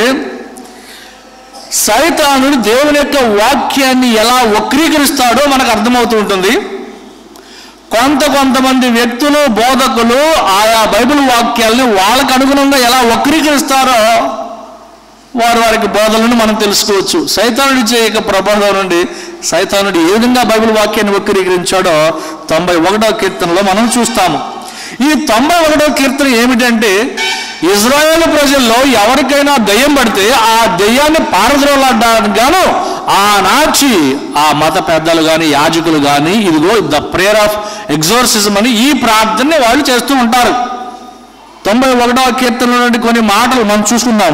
సైతానుడు దేవుని యొక్క వాక్యాన్ని ఎలా వక్రీకరిస్తాడో మనకు అర్థమవుతూ ఉంటుంది కొంత కొంతమంది వ్యక్తులు బోధకులు ఆయా బైబిల్ వాక్యాలని వాళ్ళకు అనుగుణంగా ఎలా వక్రీకరిస్తారో వారు వారికి బోధలను మనం తెలుసుకోవచ్చు సైతానుడి చేయక ప్రబోధం నుండి సైతానుడు ఏ విధంగా బైబిల్ వాక్యాన్ని వక్రీకరించాడో తొంభై ఒకటో కీర్తనలో మనం చూస్తాము ఈ తొంభై ఒకటో కీర్తన ఏమిటంటే ఇజ్రాయేల్ ప్రజల్లో ఎవరికైనా దయ్యం పడితే ఆ దయ్యాన్ని పారద్రోలాడడానికి గాను ఆనాచి ఆ మత పెద్దలు కానీ యాజకులు కానీ ఇదిగో ద ప్రేయర్ ఆఫ్ ఎగ్జోర్సిజం అని ఈ ప్రార్థనని వాళ్ళు చేస్తూ ఉంటారు తొంభై ఒకటవ కీర్తనలో నుండి కొన్ని మాటలు మనం చూసుకుందాం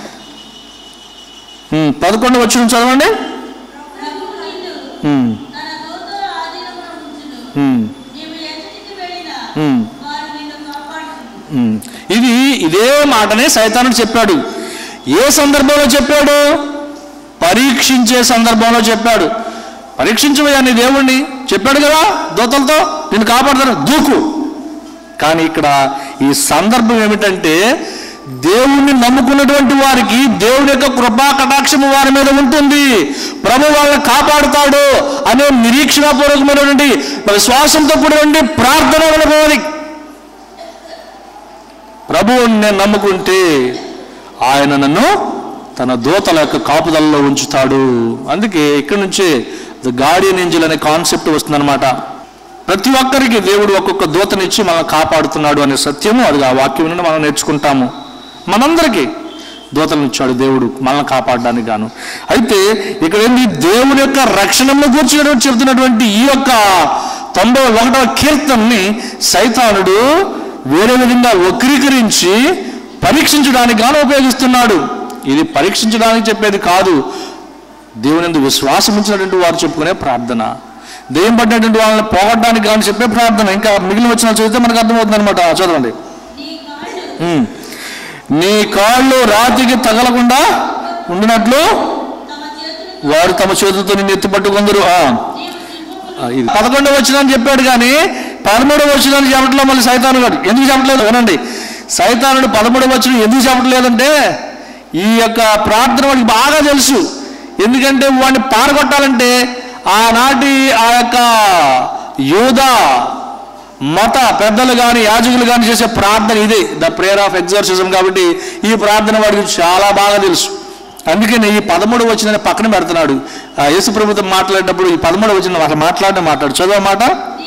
ఉమ్, పదకొండు వచ్చిన చదవండి ప్రభువు నిన్ను ఉమ్, తన దూతల ఆధీనమున ఉంచును. ఉమ్, నీవు ఎచ్చటికి వెళ్ళినా ఉమ్. వారు నిన్ను కాపాడును. ఉమ్. ఇది ఇదే మాటనే సైతానుడు చెప్పాడు ఏ సందర్భంలో చెప్పాడు పరీక్షించే సందర్భంలో చెప్పాడు పరీక్షించవయ్యా నీ దేవుణ్ణి చెప్పాడు కదా దూతలతో నేను కాపాడతాను దూకు కానీ ఇక్కడ ఈ సందర్భం ఏమిటంటే దేవుణ్ణి నమ్ముకున్నటువంటి వారికి దేవుని యొక్క కృపా కటాక్షము వారి మీద ఉంటుంది ప్రభు వాళ్ళని కాపాడుతాడు అనే నిరీక్షణపూర్వకమైనటువంటి విశ్వాసంతో కూడినటువంటి ప్రార్థన అనుభవానికి ప్రభువుని నేను నమ్ముకుంటే ఆయన నన్ను తన దూతల యొక్క కాపుదలలో ఉంచుతాడు అందుకే ఇక్కడి నుంచే ద గార్డియన్ ఏంజల్ అనే కాన్సెప్ట్ వస్తుందన్నమాట ప్రతి ఒక్కరికి దేవుడు ఒక్కొక్క దూతనిచ్చి మనల్ని కాపాడుతున్నాడు అనే సత్యము అది ఆ వాక్యం నుండి మనం నేర్చుకుంటాము మనందరికీ దూతలను ఇచ్చాడు దేవుడు మనల్ని కాపాడడానికి గాను అయితే ఇక్కడ ఏంటి దేవుని యొక్క రక్షణను కూర్చున్నటువంటి చెబుతున్నటువంటి ఈ యొక్క తొంభై ఒకటవ కీర్తనని సైతానుడు వేరే విధంగా వక్రీకరించి పరీక్షించడానికి గాను ఉపయోగిస్తున్నాడు ఇది పరీక్షించడానికి చెప్పేది కాదు దేవుని ఎందు విశ్వాసం ఉంచినటువంటి వారు చెప్పుకునే ప్రార్థన దెయ్యం పడినటువంటి వాళ్ళని పోగొట్టడానికి కానీ చెప్పే ప్రార్థన ఇంకా మిగిలిన వచ్చిన చదివితే మనకు అర్థమవుతుంది అనమాట చదవండి నీ కాళ్ళు ఉమ్. నీ కాళ్ళు రాతికి తగలకుండా ఉండినట్లు తమ చేతులు వారు తమ చేతులతో నిన్ను ఎత్తి పట్టుకుందరు ఆ. నీవు సింహమును ఆ, ఇది పదకొండవ వచ్చిన చెప్పాడు కానీ పదమూడవ వచ్చిన చెప్పట్లేదు మళ్ళీ సైతాను గారు ఎందుకు చెప్పట్లేదు వినండి సైతానుడు పదమూడవ వచ్చిన ఎందుకు చెప్పట్లేదంటే ఈ యొక్క ప్రార్థన వాడికి బాగా తెలుసు ఎందుకంటే వాడిని పారగొట్టాలంటే ఆనాటి ఆ యొక్క యూద మత పెద్దలు కానీ యాజకులు కానీ చేసే ప్రార్థన ఇదే ద ప్రేయర్ ఆఫ్ ఎగ్జార్సిజం కాబట్టి ఈ ప్రార్థన వాడికి చాలా బాగా తెలుసు అందుకని ఈ పదమూడు వచ్చిన పక్కన పెడుతున్నాడు ఆ యేసు ప్రభుత్వం మాట్లాడేటప్పుడు ఈ పదమూడు వచ్చిన అట్లా మాట్లాడడం మాట్లాడు చదువు మాట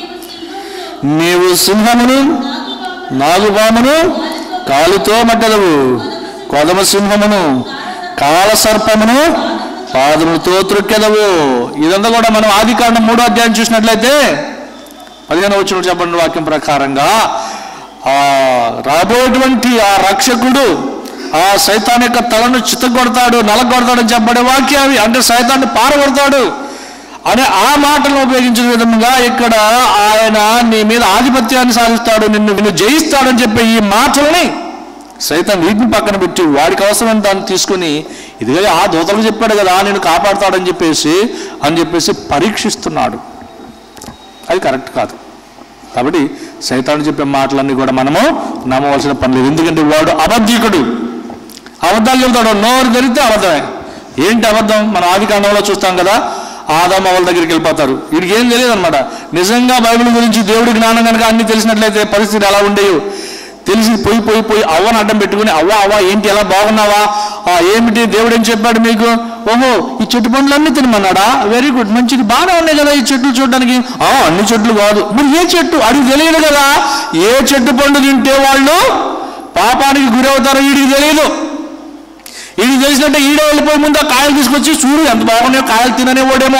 నీవు సింహమును నీవు సింహమును నాగుపామును నాగుపామును కాలుతో మట్టదవు కొదమ సింహమును కాల సర్పమును పాదములతో త్రొక్కెదవు ఇదంతా కూడా మనం ఆది కాండం మూడో అధ్యాయం చూసినట్లయితే పదిహేను వచ్చిన చెప్పండి వాక్యం ప్రకారంగా ఆ రాబోయేటువంటి ఆ రక్షకుడు ఆ సైతాన్ యొక్క తలను చిత్తగొడతాడు నలగొడతాడు అని చెప్పబడే వాక్యాలు అంటే సైతాన్ని పారగొడతాడు అనే ఆ మాటలను ఉపయోగించిన విధంగా ఇక్కడ ఆయన నీ మీద ఆధిపత్యాన్ని సాధిస్తాడు నిన్ను నిన్ను జయిస్తాడని చెప్పే ఈ మాటల్ని సైతం వీటిని పక్కన పెట్టి వాడికి అవసరమైన దాన్ని తీసుకుని ఇదిగా ఆ దూతలకు చెప్పాడు కదా నేను కాపాడుతాడని చెప్పేసి అని చెప్పేసి పరీక్షిస్తున్నాడు అది కరెక్ట్ కాదు కాబట్టి సైతాను చెప్పే మాటలన్నీ కూడా మనము నమ్మవలసిన పని లేదు ఎందుకంటే వాడు అబద్ధికుడు అబద్ధాలు చెబుతాడు నోరు తెరిస్తే అబద్ధమే ఏంటి అబద్ధం మన ఆది కాండంలో చూస్తాం కదా ఆదాం వాళ్ళ దగ్గరికి వెళ్ళిపోతారు వీడికి ఏం తెలియదు అనమాట నిజంగా బైబిల్ గురించి దేవుడి జ్ఞానం కనుక అన్ని తెలిసినట్లయితే పరిస్థితి ఎలా ఉండేవి తెలిసి పోయి పోయి పోయి అవ్వని అడ్డం పెట్టుకుని అవ్వ అవ్వ ఏంటి ఎలా బాగున్నావా ఆ, ఏమిటి దేవుడు ఏం చెప్పాడు మీకు ఓహో ఈ చెట్టు పండ్లన్నీ తినమన్నాడా వెరీ గుడ్ మంచిది బాగానే ఉన్నాయి కదా ఈ చెట్లు చూడడానికి ఆ అన్ని చెట్లు కాదు మరి ఏ చెట్టు అడిగి తెలియదు కదా ఏ చెట్టు పండు తింటే వాళ్ళు పాపానికి గురవుతారో వీడికి తెలియదు వీడికి తెలిసినట్టే ఈడే వెళ్ళిపోయి ముందు ఆ కాయలు తీసుకొచ్చి చూడు ఎంత బాగున్నాయో కాయలు తిననేవాడేమో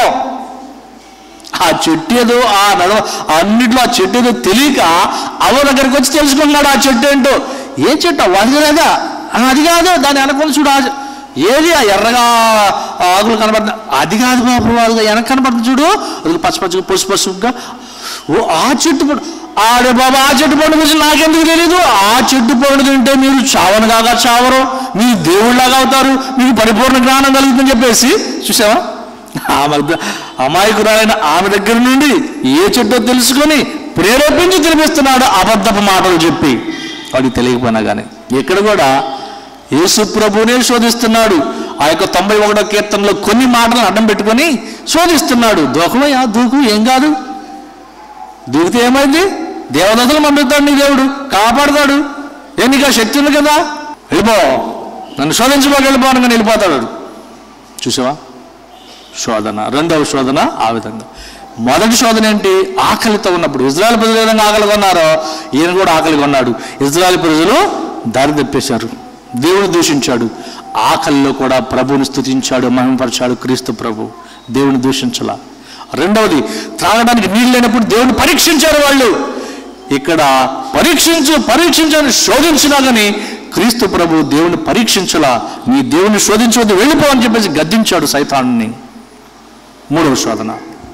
ఆ చెట్టు ఏదో ఆ నడవ అన్నిట్లో ఆ చెట్టు ఏదో తెలియక అవ్వ దగ్గరికి వచ్చి తెలుసుకున్నాడు ఆ చెట్టు ఏంటో ఏ చెట్టు అవ్వ అది లేదా "ఆ, అది కాదు దాని వెనకాల చూడు ఆ చె- ఏది ఆ ఎర్రగా ఆ ఆకులు కనబడుతుంది అది కాదు బాబు అది వెనక కనబడుతుంది చూడు అది పచ్చి పచ్చిగా పసుపు పసుపుగా ఓ ఆ చెట్టు పండు ఆడే బాబా ఆ చెట్టు పండు గురించి నాకెందుకు తెలీదు ఆ చెట్టు పండు తింటే మీరు చావను కాగా చావరు మీరు దేవుళ్ళలాగా అవుతారు మీకు పరిపూర్ణ జ్ఞానం కలుగుతుందని చెప్పేసి చూసావా ఆమె ద- అమాయకురాలైన ఆమె దగ్గర నుండి ఏ చెట్టో తెలుసుకొని ప్రేరేపించి తినిపిస్తున్నాడు అబద్ధపు మాటలు చెప్పి వాడికి తెలియకపోయినా కానీ ఇక్కడ కూడా యేసు ప్రభునే శోధిస్తున్నాడు ఆ యొక్క తొంభై ఒకటో కీర్తనలో కొన్ని మాటలను అడ్డం పెట్టుకొని శోధిస్తున్నాడు దూకమయ్యా దూకు ఏం కాదు దూకితే ఏమైంది దేవదతలు పంపిస్తాడు నీ దేవుడు కాపాడతాడు ఏ నీకు ఆ శక్తి ఉంది కదా వెళ్ళిపో నన్ను శోధించబోక వెళ్ళిపోను కానీ వెళ్ళిపోతాడు వాడు. చూసావా శోధన రెండవ శోధన ఆ విధంగా మొదటి శోధన ఏంటి ఆకలితో ఉన్నప్పుడు ఇజ్రాయల్ ప్రజలు ఏ విధంగా ఆకలి కొన్నారో ఈయన కూడా ఆకలి కొన్నాడు ఇజ్రాయల్ ప్రజలు దారి తెప్పేశారు దేవుడు దూషించాడు ఆకలిలో కూడా ప్రభువుని స్తుతించాడు మహిమపరిచాడు క్రీస్తు ప్రభు దేవుని దూషించలా రెండవది త్రాగడానికి నీళ్ళు లేనప్పుడు దేవుని పరీక్షించారు వాళ్ళు ఇక్కడ పరీక్షించు పరీక్షించని శోధించినా కానీ క్రీస్తు ప్రభు దేవుని పరీక్షించలా నీ దేవుని శోధించవద్దు వెళ్ళిపో అని చెప్పేసి గద్దించాడు సైతాన్ని మూడవ శోధన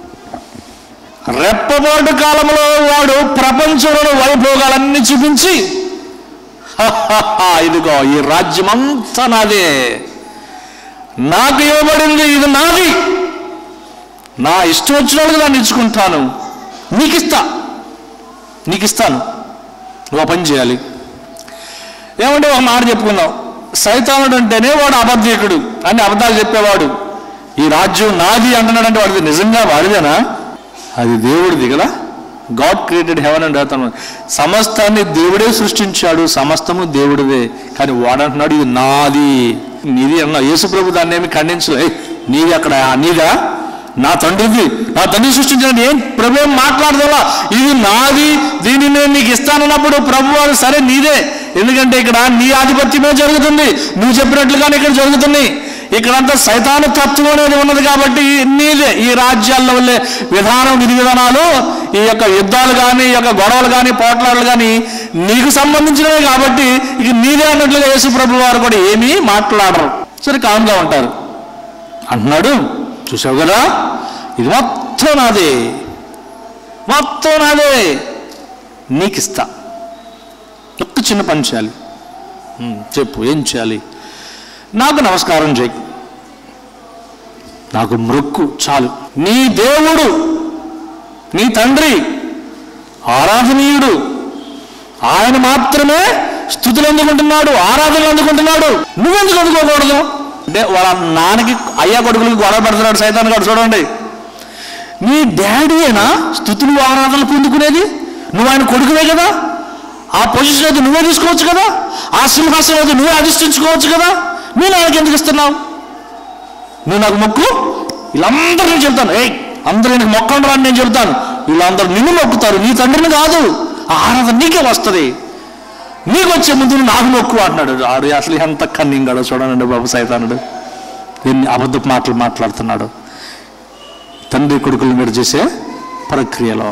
రెప్పపాటు కాలంలో వాడు ప్రపంచంలో వైభోగాలన్నీ చూపించి "హహహహ, ఇదిగో ఈ రాజ్యమంతా నాదే నాకు ఇవ్వబడింది ఇది నాది నా ఇష్టం వచ్చిన వాళ్ళకి దాన్ని ఇచ్చుకుంటాను నీకు ఇస్తా నీకు ఇస్తాను నువ్వు ఆ పని చేయాలి ఏమంటే ఒక మాట చెప్పుకుందాం సైతానుడు అంటేనే వాడు అబద్ధీకుడు అని అబద్ధాలు చెప్పేవాడు ఈ రాజ్యం నాది అంటున్నాడంటే వాడిది నిజంగా వాడిదేనా అది దేవుడిది కదా God created heaven and earth అన్నమాట. సమస్తాన్ని దేవుడే సృష్టించాడు సమస్తము దేవుడిదే కానీ వాడంటున్నాడు ఇది నాది నీది అన్నా యేసు ప్రభు దాన్ని ఏమి ఖండించలే "ఏయ్, నీది అక్కడ నీదా నా తండ్రిది నా తండ్రి సృష్టించిన ఏం ప్రభు ఏం మాట్లాడదా ఇది నాది దీన్ని నేను నీకు ఇస్తానన్నప్పుడు ప్రభు వారు సరే నీదే ఎందుకంటే ఇక్కడ నీ ఆధిపత్యమే జరుగుతుంది నువ్వు చెప్పినట్లుగానే ఇక్కడ జరుగుతుంది ఇక్కడంతా సైతాను తత్వం అనేది ఉన్నది కాబట్టి నీదే ఈ రాజ్యాల్లో వెళ్ళే విధానం విధి విధానాలు ఈ యొక్క యుద్ధాలు కానీ ఈ యొక్క గొడవలు కానీ పోట్లాడలు కానీ నీకు సంబంధించినవే కాబట్టి ఇక నీదే అన్నట్లుగా యేసు ప్రభు వారు కూడా ఏమీ మాట్లాడరు సరే కామ్గా ఉంటారు అంటున్నాడు చూసావు కదా ఇది మొత్తం నాదే మొత్తం నాదే నీకు ఇస్తా ఒక్క చిన్న పని చేయాలి ఉమ్, చెప్పు ఏం చేయాలి నాకు నమస్కారం చేయి నాకు మృక్కు చాలు నీ దేవుడు నీ తండ్రి ఆరాధనీయుడు ఆయన మాత్రమే స్థుతులు అందుకుంటున్నాడు ఆరాధనలు అందుకుంటున్నాడు నువ్వెందుకు అందుకోకూడదు అంటే వాళ్ళ నాన్నకి అయ్యా కొడుకులకి గొడవ పెడుతున్నాడు సైతాన్ గారు చూడండి నీ డాడీ అయినా స్థుతులు ఆరాధనలు పొందుకునేది నువ్వు ఆయన కొడుకువే కదా ఆ పొజిషన్ అయితే నువ్వే తీసుకోవచ్చు కదా ఆ సింహాసనం అయితే నువ్వే అధిష్ఠించుకోవచ్చు కదా మీ నాన్నకి ఎందుకు ఇస్తున్నావు నువ్వు నాకు మొక్కు వీళ్ళందరూ నేను చెప్తాను ఏయ్ అందరూ నీకు మొక్కండి అని నేను చెప్తాను వీళ్ళందరూ నిన్ను మొక్కుతారు నీ తండ్రిని కాదు ఆ ఆరాధన నీకే వస్తుంది నీకు వచ్చే ముందు నువ్వు నాకు మొక్కు అంటున్నాడు ఆడు అసలు ఎంత కన్నింగాడో చూడండి బాబు సైతానుడు ఎన్ని అబద్ధపు మాటలు మాట్లాడుతున్నాడు తండ్రి కొడుకుల మీద చేసే ప్రక్రియలో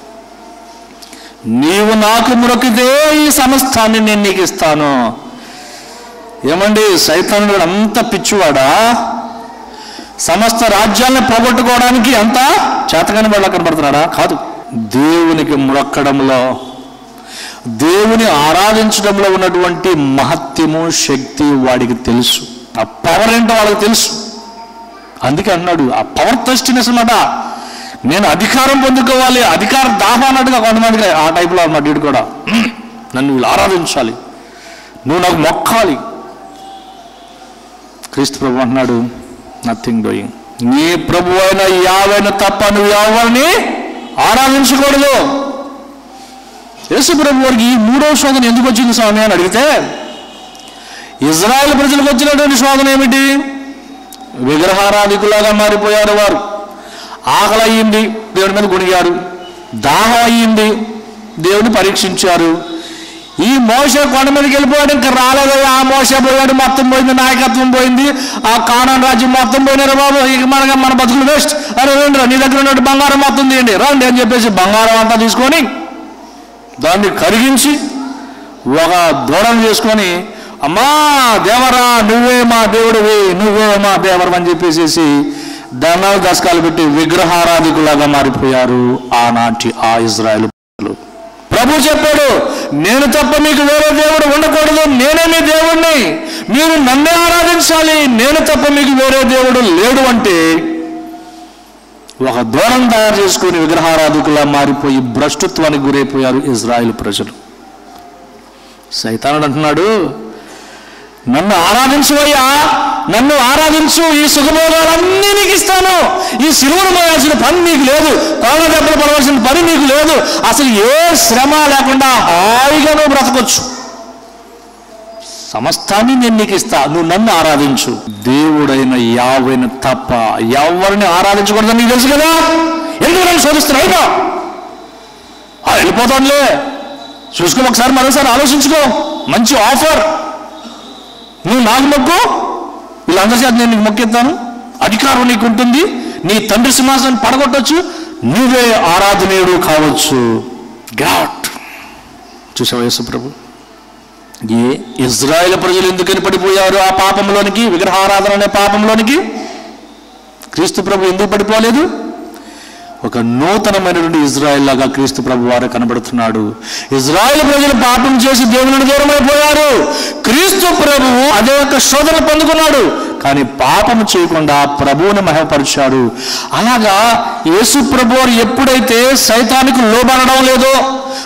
నీవు నాకు మొక్కితే ఈ సమస్తాన్ని నేను నీకు ఇస్తాను ఏమండి సైతానుడు అంత పిచ్చివాడా సమస్త రాజ్యాలను పోగొట్టుకోవడానికి అంత చేతగాని వాళ్ళ కనబడుతున్నాడా కాదు దేవునికి మొక్కడంలో దేవుని ఆరాధించడంలో ఉన్నటువంటి మహత్యము శక్తి వాడికి తెలుసు ఆ పవర్ ఏంటో వాళ్ళకి తెలుసు అందుకే అన్నాడు ఆ పవర్ థర్స్టినెస్ అన్నమాట నేను అధికారం పొందుకోవాలి అధికార దాహం అన్నట్టుగా కొంతమందికి ఆ టైప్లో అన్నమాట వీడు కూడా "ఉమ్, నన్ను వీళ్ళు ఆరాధించాలి నువ్వు నాకు మొక్కాలి క్రీస్తు ప్రభు అంటున్నాడు నథింగ్ డూయింగ్ నీ ప్రభు అయిన యావైన తప్ప నువ్వు ఎవరిని ఆరాధించకూడదు యేసు ప్రభు వారికి ఈ మూడవ శోధన ఎందుకు వచ్చింది స్వామి అని అడిగితే ఇజ్రాయెల్ ప్రజలకు వచ్చినటువంటి శోధన ఏమిటి విగ్రహారాధికులాగా మారిపోయారు వారు ఆకలి అయ్యింది దేవుడి మీద గుణిగారు దాహం అయ్యింది దేవుడిని పరీక్షించారు ఈ మోస కొండ మీదకి వెళ్ళిపోయాడు ఇంకా రాలేదయ్యా ఆ మోస పోయాడు మొత్తం పోయింది నాయకత్వం పోయింది ఆ కానాన్ రాజ్యం మొత్తం పోయినారు బాబు ఇక మన మన బతుకులు వేస్ట్ అరే రండి రా, నీ దగ్గర ఉన్నట్టు బంగారం మొత్తం తీయండి రండి అని చెప్పేసి బంగారం అంతా తీసుకొని దాన్ని కరిగించి ఒక దూడం చేసుకొని అమ్మా దేవరా నువ్వే మా దేవుడివి నువ్వే మా దేవరం అని చెప్పేసేసి దండాలు దశకాలు పెట్టి విగ్రహారాధికులాగా మారిపోయారు ఆనాటి ఆ ఇజ్రాయెల్ ప్రజలు ప్రభు చెప్పాడు నేను తప్ప మీకు వేరే దేవుడు ఉండకూడదు నేనే మీ దేవుణ్ణి మీరు నన్నే ఆరాధించాలి నేను తప్ప మీకు వేరే దేవుడు లేడు అంటే ఒక దూరం తయారు చేసుకుని విగ్రహారాధికులా మారిపోయి భ్రష్టత్వానికి గురైపోయారు ఇజ్రాయెల్ ప్రజలు సైతానుడు అంటున్నాడు నన్ను ఆరాధించువయ్యా నన్ను ఆరాధించు ఈ సుఖభోగాలన్నీ నీకు ఇస్తాను ఈ సిలువను మోయాల్సిన పని నీకు లేదు కోళ్ళ దెబ్బలు పడవలసిన పని నీకు లేదు అసలు ఏ శ్రమ లేకుండా హాయిగా నువ్వు బ్రతకొచ్చు సమస్తాన్ని నేను నీకు ఇస్తా నువ్వు నన్ను ఆరాధించు దేవుడైన యావైన తప్ప ఎవరిని ఆరాధించకూడదని నీకు తెలుసు కదా ఎందుకు నన్ను శోధిస్తున్నావు అయినా ఆ వెళ్ళిపోతానులే చూసుకో ఒకసారి మరోసారి ఆలోచించుకో మంచి ఆఫర్ నువ్వు నాకు మొక్కు వీళ్ళందరి చేత నేను నీకు మొక్కిస్తాను అధికారం నీకు ఉంటుంది నీ తండ్రి సింహాసనం పడగొట్టచ్చు నువ్వే ఆరాధనీయుడు కావచ్చు గాట్ చూసావా యేసు ప్రభు ఏ ఇజ్రాయెల్ ప్రజలు ఎందుకని పడిపోయారు ఆ పాపంలోనికి విగ్రహారాధన అనే పాపంలోనికి క్రీస్తు ప్రభు ఎందుకు పడిపోలేదు ఒక నూతనమైనటువంటి ఇజ్రాయెల్ లాగా క్రీస్తు ప్రభు వారు కనబడుతున్నాడు ఇజ్రాయెల్ ప్రజలు పాపం చేసి దేవుని దూరం అయిపోయారు క్రీస్తు ప్రభువు అదే యొక్క శోధన పొందుకున్నాడు కానీ పాపం చేయకుండా ప్రభువుని మహపరిచాడు అలాగా యేసు ప్రభు వారు ఎప్పుడైతే సైతానికి లోబడడం లేదో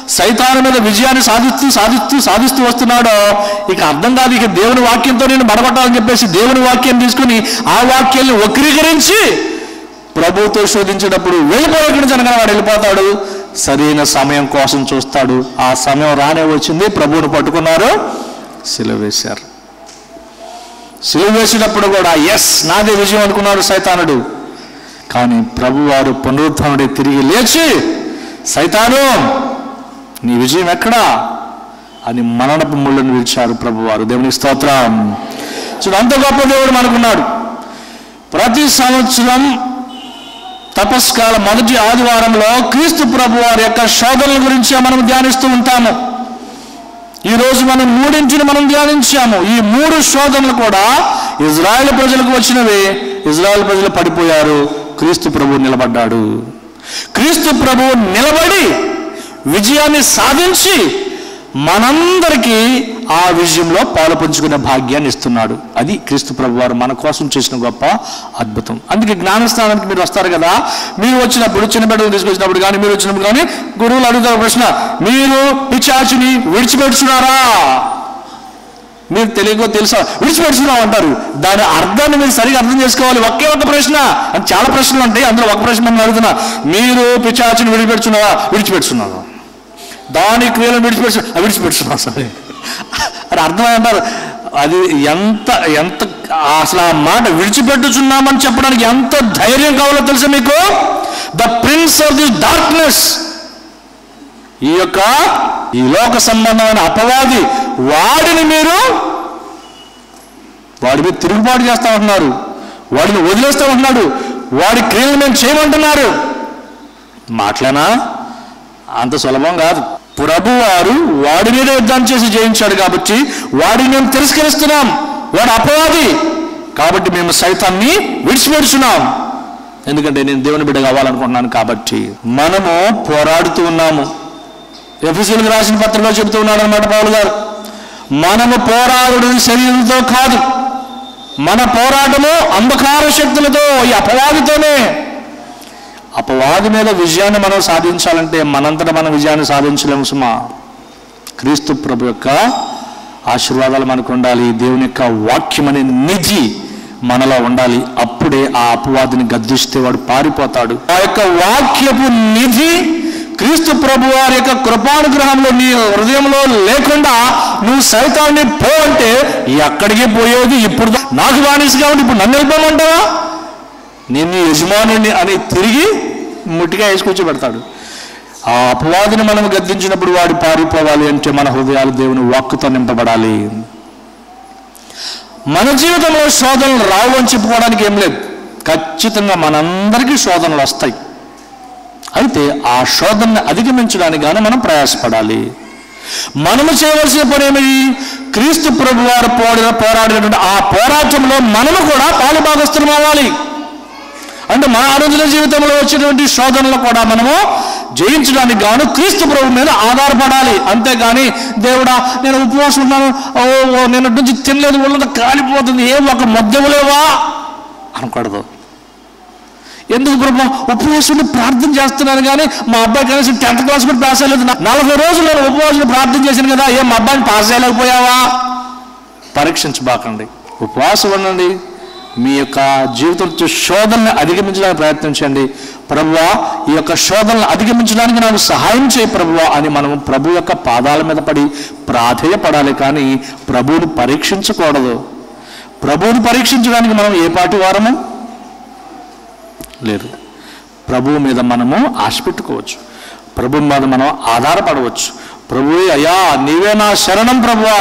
సైతాను మీద విజయాన్ని సాధిస్తూ సాధిస్తూ సాధిస్తూ వస్తున్నాడో ఇక అర్థం కాదు ఇక దేవుని వాక్యంతో నేను బడబట్టాలని చెప్పేసి దేవుని వాక్యాన్ని తీసుకుని ఆ వాక్యాన్ని వక్రీకరించి ప్రభువుతో శోధించేటప్పుడు వెళ్ళిపోయేక్కడ జనగా వాడు వెళ్ళిపోతాడు సరైన సమయం కోసం చూస్తాడు ఆ సమయం రానే వచ్చింది ప్రభువును పట్టుకున్నారు సిలువ వేశారు సిలువ వేసేటప్పుడు కూడా ఎస్ నాదే విజయం అనుకున్నాడు సైతానుడు కానీ ప్రభువారు పునరుద్ధరణుడి తిరిగి లేచి సైతాను నీ విజయం ఎక్కడా అని మరణపు ముళ్ళను విడిచారు ప్రభువారు దేవుని స్తోత్రం చూడు అంత గొప్ప దేవుడు మనకున్నాడు ప్రతి సంవత్సరం తపస్కాల మొదటి ఆదివారంలో క్రీస్తు ప్రభు వారి యొక్క శోధనల గురించి మనం ధ్యానిస్తూ ఉంటాము ఈ రోజు మనం మూడింటిని మనం ధ్యానించాము ఈ మూడు శోధనలు కూడా ఇజ్రాయెల్ ప్రజలకు వచ్చినవి ఇజ్రాయెల్ ప్రజలు పడిపోయారు క్రీస్తు ప్రభు నిలబడ్డాడు క్రీస్తు ప్రభు నిలబడి విజయాన్ని సాధించి మనందరికీ ఆ విజయంలో పాలు పంచుకునే భాగ్యాన్ని ఇస్తున్నాడు అది క్రీస్తు ప్రభు వారు మన కోసం చేసిన గొప్ప అద్భుతం అందుకే జ్ఞానస్థానానికి మీరు వస్తారు కదా మీరు వచ్చినప్పుడు చిన్న బిడ్డలు తీసుకొచ్చినప్పుడు కానీ మీరు వచ్చినప్పుడు కానీ గురువులు అడుగుతారు ప్రశ్న మీరు పిచాచిని విడిచిపెడుతున్నారా మీరు తెలియకో తెలుసా విడిచిపెడుతున్నాం అంటారు దాని అర్థాన్ని మీరు సరిగా అర్థం చేసుకోవాలి ఒకే ఒక ప్రశ్న అని చాలా ప్రశ్నలు ఉంటాయి అందులో ఒక ప్రశ్న మనం అడుగుతున్నా మీరు పిచాచిని విడిచిపెడుతున్నారా విడిచిపెడుతున్నారా దాని క్రియలను విడిచిపెట్టు ఆ, విడిచిపెడుతున్నాం సరే అది అర్థమంటారు అది ఎంత ఎంత అసలు ఆ మాట విడిచిపెట్టుచున్నామని చెప్పడానికి ఎంత ధైర్యం కావాలో తెలుసా మీకు the prince of the darkness ఈ యొక్క ఈ లోక సంబంధమైన అపవాది వాడిని మీరు వాడి మీద తిరుగుబాటు చేస్తామంటున్నారు వాడిని వదిలేస్తామంటున్నాడు వాడి క్రియలు మేము చేయమంటున్నారు మాటలేనా అంత సులభం కాదు ప్రభు వారు వాడి మీద యుద్ధం చేసి జయించాడు కాబట్టి వాడిని మేము తిరస్కరిస్తున్నాం వాడు అపవాది కాబట్టి మేము సైతాన్ని విడిచిపెడుతున్నాం ఎందుకంటే నేను దేవుని బిడ్డ కావాలనుకుంటున్నాను కాబట్టి మనము పోరాడుతూ ఉన్నాము ఎఫ్ఎస్సీలకు రాసిన పత్రికలో చెబుతూ ఉన్నాడు అనమాట పౌలు గారు మనము పోరాడు శరీరంతో కాదు మన పోరాటము అంధకార శక్తులతో ఈ అపవాదితోనే అపవాది మీద విజయాన్ని మనం సాధించాలంటే మనంతట మన విజయాన్ని సాధించలేము సుమా క్రీస్తు ప్రభు యొక్క ఆశీర్వాదాలు మనకు ఉండాలి దేవుని యొక్క వాక్యం అనే నిధి మనలో ఉండాలి అప్పుడే ఆ అపవాదిని గద్దిస్తే వాడు పారిపోతాడు ఆ యొక్క వాక్యపు నిధి క్రీస్తు ప్రభు వారి యొక్క కృపానుగ్రహంలో నీ హృదయంలో లేకుండా నువ్వు సైతాన్ని పో అంటే ఎక్కడికి పోయేది ఇప్పుడు దా- నాకు బానిసగా ఉండి ఇప్పుడు నన్ను వెళ్ళిపోమంటావా నేను నీ యజమానుని అని తిరిగి ముట్టిగా వేసుకొచ్చి పెడతాడు ఆ అపవాదిని మనం గద్దించినప్పుడు వాడు పారిపోవాలి అంటే మన హృదయాలు దేవుని వాక్కుతో నింపబడాలి మన జీవితంలో శోధనలు రావు అని చెప్పుకోవడానికి ఏం లేదు ఖచ్చితంగా మనందరికీ శోధనలు వస్తాయి అయితే ఆ శోధనని అధిగమించడానికి గాను మనం ప్రయాసపడాలి మనము చేయవలసిన పని ఏమిటి క్రీస్తు ప్రభు వారు పోడిన పోరాడినటువంటి ఆ పోరాటంలో మనము కూడా పాలు భాగస్థులం అవ్వాలి అంటే మన అనుదిన జీవితంలో వచ్చేటువంటి శోధనలు కూడా మనము జయించడానికి గాను క్రీస్తు ప్రభు మీద ఆధారపడాలి అంతేగాని దేవుడా నేను ఉపవాసం ఉన్నాను ఓ ఓ, నేను నుంచి తినలేదు ఉన్నది కాలిపోతుంది ఏం ఒక మద్యములేవా అనకూడదు ఎందుకు ప్రభు ఉపవాసం ప్రార్థన చేస్తున్నాను కానీ మా అబ్బాయి కనీసం టెన్త్ క్లాస్ కూడా పాస్ అయ్యలేదు నా- నలభై రోజులు నేను ఉపవాసం ప్రార్థన చేశాను కదా ఏం మా అబ్బాయిని పాస్ చేయలేకపోయావా పరీక్షించబాకండి ఉపవాసం ఉండండి మీ యొక్క జీవితంతో శోధనని అధిగమించడానికి ప్రయత్నించండి ప్రభువా ఈ యొక్క శోధనలు అధిగమించడానికి నాకు సహాయం చేయి ప్రభువా అని మనం ప్రభు యొక్క పాదాల మీద పడి ప్రాధేయపడాలి కానీ ప్రభువుని పరీక్షించకూడదు ప్రభువుని పరీక్షించడానికి మనం ఏ పాటి వారము లేదు ప్రభువు మీద మనము ఆశ పెట్టుకోవచ్చు ప్రభు మీద మనం ఆధారపడవచ్చు ప్రభువే అయ్యా నీవే నా శరణం ప్రభువా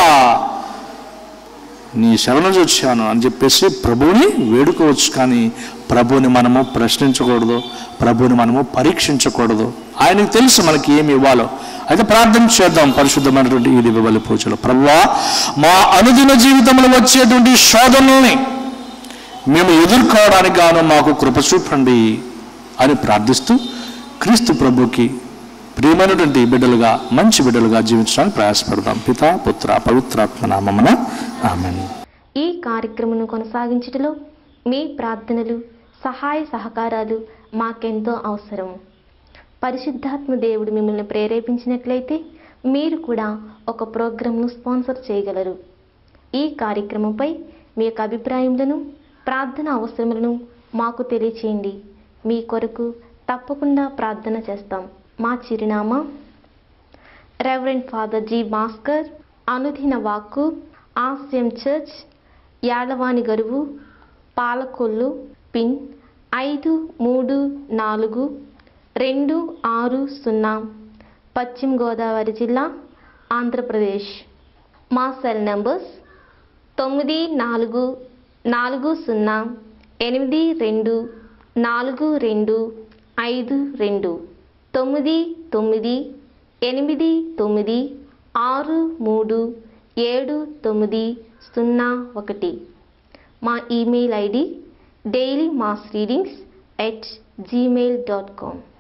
నీ శరణు వచ్చాను అని చెప్పేసి ప్రభువుని వేడుకోవచ్చు కానీ ప్రభువుని మనము ప్రశ్నించకూడదు ప్రభువుని మనము పరీక్షించకూడదు ఆయనకు తెలుసు మనకి ఏమి ఇవ్వాలో అయితే ప్రార్థన చేద్దాం పరిశుద్ధమైనటువంటి ఈ దివ్యబలి పూజలు ప్రభువా మా అనుదిన జీవితంలో వచ్చేటువంటి శోధనల్ని మేము ఎదుర్కోవడానికి గాను మాకు కృప చూపండి అని ప్రార్థిస్తూ క్రీస్తు ప్రభుకి ప్రియమైనటువంటి బిడ్డలుగా మంచి బిడ్డలుగా జీవించడానికి ప్రయాసపడదాం పిత పుత్ర పవిత్రాత్మ నామమున ఆమెను ఈ కార్యక్రమను కొనసాగించటలో మీ ప్రార్థనలు సహాయ సహకారాలు మాకెంతో అవసరం పరిశుద్ధాత్మ దేవుడు మిమ్మల్ని ప్రేరేపించినట్లయితే మీరు కూడా ఒక ప్రోగ్రాంను స్పాన్సర్ చేయగలరు ఈ కార్యక్రమంపై మీ యొక్క అభిప్రాయములను ప్రార్థన అవసరములను మాకు తెలియచేయండి మీ కొరకు తప్పకుండా ప్రార్థన చేస్తాం మా చిరునామా రెవరెండ్ ఫాదర్ జి భాస్కర్ అనుదిన వాక్కు ఆస్యం చర్చ్ యాడవాని గరువు పాలకొల్లు పిన్ ఐదు మూడు నాలుగు రెండు ఆరు సున్నా పశ్చిమ గోదావరి జిల్లా ఆంధ్రప్రదేశ్ మా సెల్ నంబర్స్ తొమ్మిది నాలుగు నాలుగు సున్నా ఎనిమిది రెండు నాలుగు రెండు ఐదు రెండు తొమ్మిది తొమ్మిది ఎనిమిది తొమ్మిది ఆరు మూడు ఏడు తొమ్మిది సున్నా ఒకటి మా email ID daily mass readings at Gmail dot com